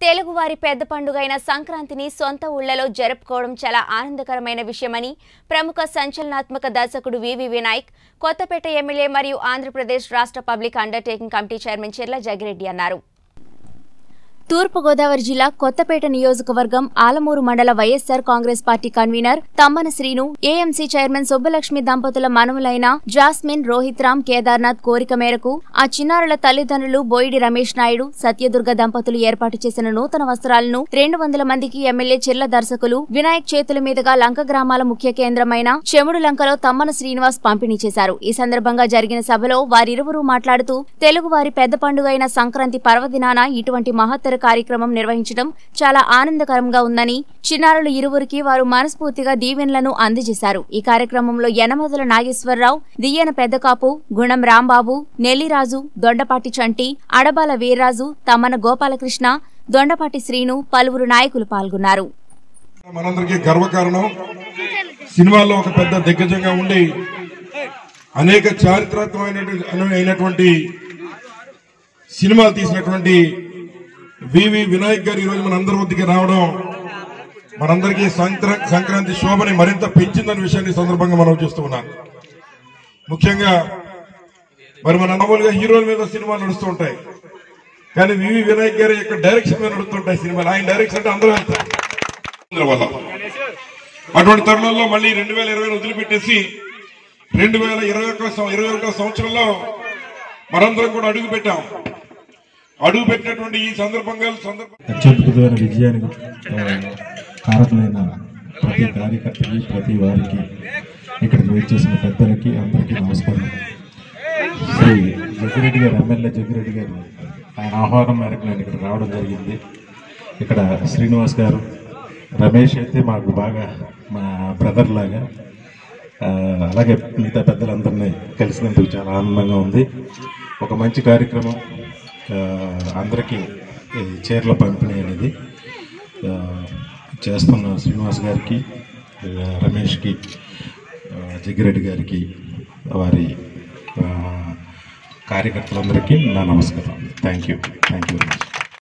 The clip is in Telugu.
తెలుగువారి పెద్ద పండుగైన సంక్రాంతిని సొంత ఊళ్లలో జరుపుకోవడం చాలా ఆనందకరమైన విషయమని ప్రముఖ సంచలనాత్మక దర్శకుడు వివి వినాయక్ కొత్తపేట ఎమ్మెల్యే మరియు ఆంధ్రప్రదేశ్ రాష్ట్ర పబ్లిక్ అండర్టేకింగ్ కమిటీ చైర్మన్ చెర్ల జగిరెడ్డి అన్నారు తూర్పుగోదావరి జిల్లా కొత్తపేట నియోజకవర్గం ఆలమూరు మండల YSR Congress party convener Tammana Srinu AMC chairman Subbalakshmi దంపతుల మనవులైన జాస్మిన్ రోహిత్ రామ్ కేదార్నాథ్ కోరిక మేరకు ఆ చిన్నారుల తల్లిదండ్రులు బోయిడి రమేష్ నాయుడు సత్యదుర్గ దంపతులు ఏర్పాటు చేసిన నూతన వస్త్రాలను రెండు వందల మందికి ఎమ్మెల్యే చిర్ల దర్శకులు వినాయక్ చేతుల మీదుగా లంక గ్రామాల ముఖ్య కేంద్రమైన చెముడు లంకలో తమ్మన శ్రీనివాస్ పంపిణీ చేశారు ఈ సందర్భంగా జరిగిన సభలో వారిరువురు మాట్లాడుతూ తెలుగువారి పెద్ద పండుగ అయిన సంక్రాంతి పర్వదినాన ఇటువంటి మహత్తర కార్యక్రమం నిర్వహించడం చాలా ఆనందకరంగా ఉందని చిన్నారులు ఇరువురికి వారు మనస్ఫూర్తిగా దీవెనలను అందజేశారు ఈ కార్యక్రమంలో యనమదుల నాగేశ్వరరావు దియ్యన పెద్దకాపు గుణం రాంబాబు నెల్లిరాజు దొండపాటి చంటి అడబాల వీర్రాజు తమ్మన గోపాలకృష్ణ దొండపాటి శ్రీను పలువురు నాయకులు పాల్గొన్నారు మనందరికీ గర్వకారణం సినిమాల్లో ఒక పెద్ద దిగ్గజంగా ఉండి అనేక చారిత్రాత్మకమైన అయినటువంటి సినిమాలు తీసినటువంటి వివి వినాయక్ గారు ఈరోజు మన అందరి వద్దకి రావడం మనందరికీ సంక్రా- సంక్రాంతి శోభని మరింత పెంచిందన్న విషయాన్ని ఈ సందర్భంగా మనం చూస్తూ ఉన్నాం ముఖ్యంగా మరి మన మామూలుగా హీరోల మీద సినిమాలు నడుస్తూ ఉంటాయి కానీ వివి వినాయక్ గారి యొక్క డైరెక్షన్ మీద నడుస్తుంటాయి సినిమాలు ఆయన డైరెక్షన్ అంటే అందరూ వెళ్తారు అందరి వల్ల అటువంటి తరుణంలో మళ్ళీ రెండు వేల ఇరవై వదిలిపెట్టేసి రెండు వేల ఇరవై ఒక ఇరవై ఒకటో సంవత్సరంలో మనందరం కూడా అడుగు పెట్టాం అడుగు పెట్టినటువంటి ఈ సందర్భంగా సందర్భం అత్యద్భుతమైన విజయానికి ఆ, కారకులైన ప్రతి కార్యకర్తకి ప్రతి వారికి ఇక్కడికి వచ్చేసిన పెద్దలకి అందరికీ నమస్కారం శ్రీ జగ్గిరెడ్డి గారు ఎమ్మెల్యే జగ్గిరెడ్డి గారు ఆయన ఆహ్వానం మేరకు నేను ఇక్కడ రావడం జరిగింది ఇక్కడ శ్రీనివాస్ గారు రమేష్ అయితే మాకు బాగా మా బ్రదర్ లాగా ఆ, అలాగే మిగతా పెద్దలందరినీ కలిసినందుకు చాలా ఆనందంగా ఉంది ఒక మంచి కార్యక్రమం ఆ, అందరికీ ఈ చీరల పంపిణీ అనేది ఆ, చేస్తున్న శ్రీనివాస్ గారికి ఆ, రమేష్కి ఆ, జగ్గిరెడ్డి గారికి వారి ఆ, కార్యకర్తలందరికీ నా నమస్కారం thank you thank you very much